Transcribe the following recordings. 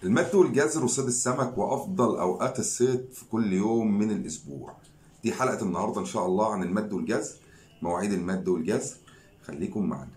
المد والجزر وصيد السمك وافضل اوقات الصيد في كل يوم من الاسبوع دي حلقه النهارده ان شاء الله عن المد والجزر مواعيد المد والجزر خليكم معنا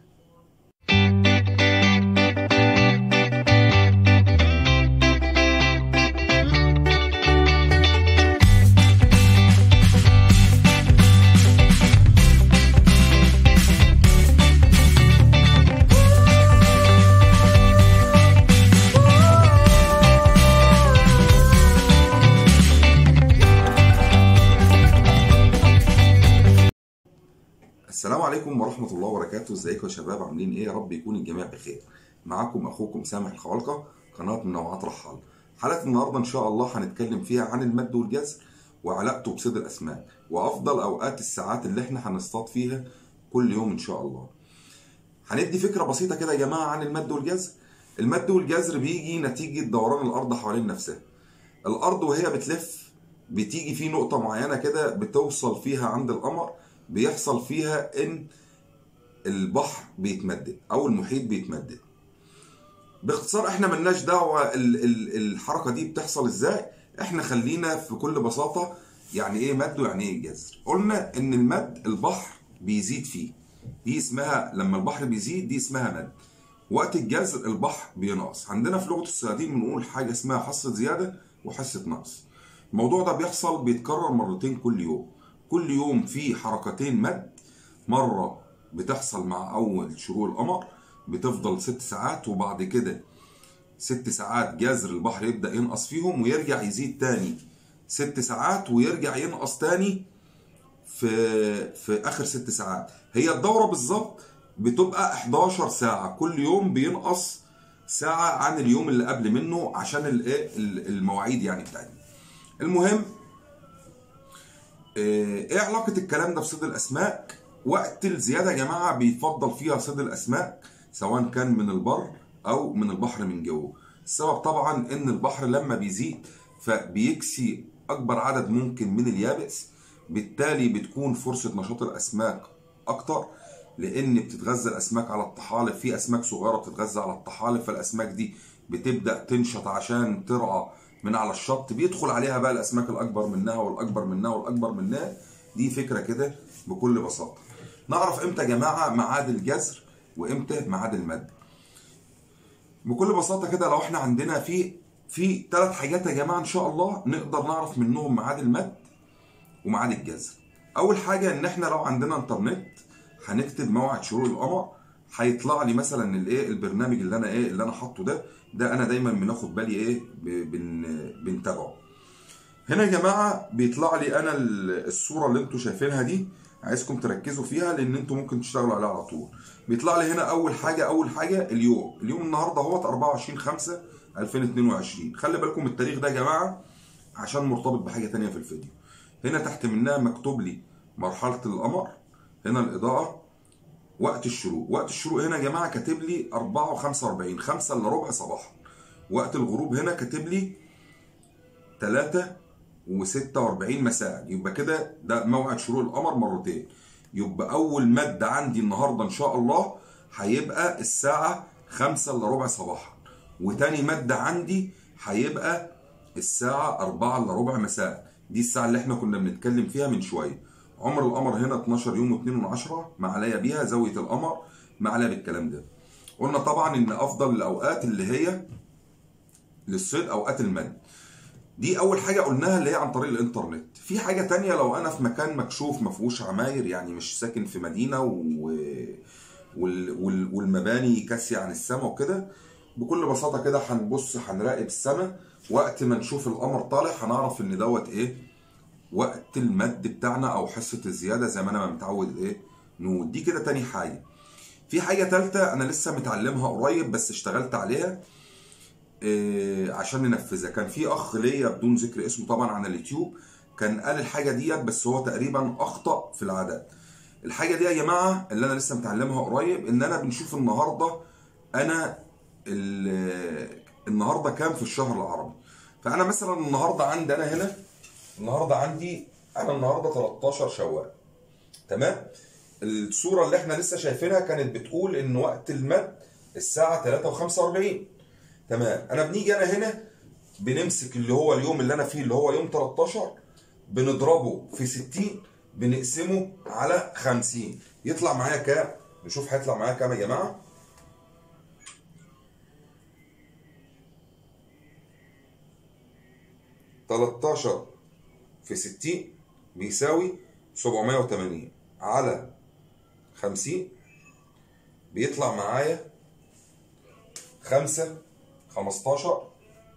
السلام عليكم ورحمة الله وبركاته ازيكم يا شباب عاملين ايه يا رب يكون الجميع بخير معاكم اخوكم سامح الخوالقة قناة من نوعات رحال حلقة النهاردة ان شاء الله هنتكلم فيها عن المد والجزر وعلاقته بصيد الاسماك وافضل اوقات الساعات اللي احنا هنصطاد فيها كل يوم ان شاء الله هندي فكرة بسيطة كده يا جماعة عن المد والجزر المد والجزر بيجي نتيجة دوران الارض حوالين نفسها الارض وهي بتلف بتيجي في نقطة معينة كده بتوصل فيها عند القمر بيحصل فيها ان البحر بيتمدد او المحيط بيتمدد باختصار احنا ملناش دعوه ال- ال- الحركه دي بتحصل ازاي احنا خلينا في كل بساطه يعني ايه مد ويعني ايه جزر قلنا ان المد البحر بيزيد فيه دي اسمها لما البحر بيزيد دي اسمها مد وقت الجزر البحر بينقص عندنا في لغه الصيادين بنقول حاجه اسمها حصه زياده وحصه نقص الموضوع ده بيحصل بيتكرر مرتين كل يوم كل يوم في حركتين مد مرة بتحصل مع أول شروق القمر بتفضل ست ساعات وبعد كده ست ساعات جذر البحر يبدأ ينقص فيهم ويرجع يزيد تاني ست ساعات ويرجع ينقص تاني في في آخر ست ساعات هي الدورة بالظبط بتبقى 11 ساعة كل يوم بينقص ساعة عن اليوم اللي قبل منه عشان الايه المواعيد يعني بتاعتنا المهم ايه علاقة الكلام ده بصيد الاسماك؟ وقت الزيادة يا جماعة بيفضل فيها صيد الاسماك سواء كان من البر او من البحر من جوه. السبب طبعا ان البحر لما بيزيد فبيكسي اكبر عدد ممكن من اليابس بالتالي بتكون فرصة نشاط الاسماك اكتر لان بتتغذى الاسماك على الطحالب في اسماك صغيرة بتتغذى على الطحالب فالاسماك دي بتبدأ تنشط عشان ترعى من على الشط بيدخل عليها بقى الاسماك الاكبر منها والاكبر منها والاكبر منها دي فكره كده بكل بساطه نعرف امتى يا جماعه ميعاد الجزر وامتى ميعاد المد بكل بساطه كده لو احنا عندنا في في ثلاث حاجات يا جماعه ان شاء الله نقدر نعرف منهم ميعاد المد وميعاد الجزر اول حاجه ان احنا لو عندنا انترنت هنكتب موعد شروق القمر هيطلع لي مثلا الايه البرنامج اللي انا ايه اللي انا حاطه ده ده انا دايما بناخد بالي ايه بن بنتابعه هنا يا جماعه بيطلع لي انا الصوره اللي انتوا شايفينها دي عايزكم تركزوا فيها لان انتوا ممكن تشتغلوا عليها على طول بيطلع لي هنا اول حاجه اول حاجه اليوم اليوم النهارده اهوت 24 5 2022 خلي بالكم التاريخ ده يا جماعه عشان مرتبط بحاجه تانية في الفيديو هنا تحت منها مكتوب لي مرحله القمر هنا الاضاءه وقت الشروق وقت الشروق هنا يا جماعه كاتب لي 4 و45 5 الا ربع صباحا وقت الغروب هنا كاتب لي 3 و46 مساء يبقى كده ده موعد شروق القمر مرتين يبقى اول مد عندي النهارده ان شاء الله هيبقى الساعه 5 الا ربع صباحا وتاني مد عندي هيبقى الساعه 4 الا ربع مساء دي الساعه اللي احنا كنا بنتكلم فيها من شويه عمر القمر هنا 12 يوم و2 من عشرة ما عليا بيها زاوية القمر ما عليا بالكلام ده قلنا طبعا ان افضل الاوقات اللي هي للصيد اوقات المد دي اول حاجة قلناها اللي هي عن طريق الانترنت في حاجة تانية لو انا في مكان مكشوف ما فيهوش عماير يعني مش ساكن في مدينة و... وال... وال... والمباني كاسية عن السماء وكده بكل بساطة كده هنبص هنراقب السماء وقت ما نشوف القمر طالع هنعرف ان دوت ايه وقت المد بتاعنا او حصه الزياده زي ما انا متعود ايه نقول دي كده تاني حاجه في حاجه تالته انا لسه متعلمها قريب بس اشتغلت عليها إيه عشان ننفذها كان في اخ ليا بدون ذكر اسمه طبعا على اليوتيوب كان قال الحاجه ديت بس هو تقريبا اخطا في العدد الحاجه دي يا جماعه اللي انا لسه متعلمها قريب ان انا بنشوف النهارده انا النهارده كام في الشهر العربي فانا مثلا النهارده عندي انا هنا النهارده عندي انا النهارده 13 شوال تمام الصوره اللي احنا لسه شايفينها كانت بتقول ان وقت المد الساعه 3 و45 تمام انا بنيجي انا هنا بنمسك اللي هو اليوم اللي انا فيه اللي هو يوم 13 بنضربه في 60 بنقسمه على 50 يطلع معايا كام نشوف هيطلع معايا كام يا جماعه تلتاشر في ستين بيساوي سبعمية وتمانين على خمسين بيطلع معايا خمسة خمستاشر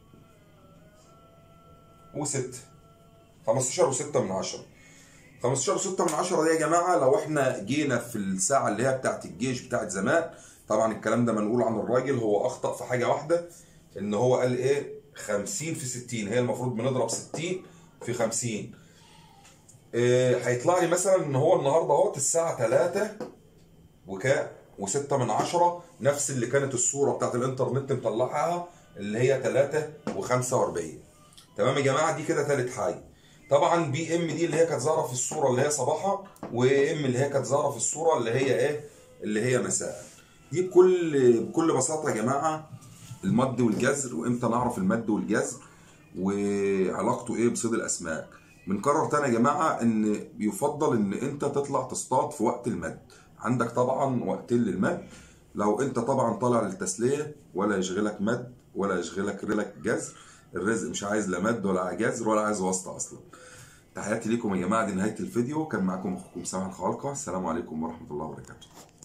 وستة خمستاشر وستة من عشرة 15 و6 من 10 دي يا جماعه لو احنا جينا في الساعه اللي هي بتاعت الجيش بتاعت زمان طبعا الكلام ده منقول عن الراجل هو اخطا في حاجه واحده ان هو قال ايه 50 في 60 هي المفروض بنضرب 60 في 50 إيه هيطلع لي مثلا ان هو النهارده اهوت الساعه 3 وكام و6 من 10 نفس اللي كانت الصوره بتاعت الانترنت مطلعها اللي هي 3 و45 تمام يا جماعه دي كده ثالث حاجه طبعا بي ام دي اللي هي كانت ظاهره في الصوره اللي هي صباحا واي ام اللي هي كانت ظاهره في الصوره اللي هي ايه اللي هي مساء دي بكل بكل بساطه يا جماعه المد والجزر وامتى نعرف المد والجزر وعلاقته ايه بصيد الاسماك بنكرر تاني يا جماعه ان يفضل ان انت تطلع تصطاد في وقت المد عندك طبعا وقتين للمد لو انت طبعا طالع للتسليه ولا يشغلك مد ولا يشغلك ريلك جزر الرزق مش عايز لا مد ولا جزر ولا عايز واسطه اصلا تحياتي ليكم يا جماعه دي نهايه الفيديو كان معاكم اخوكم سامح الخوالقه السلام عليكم ورحمه الله وبركاته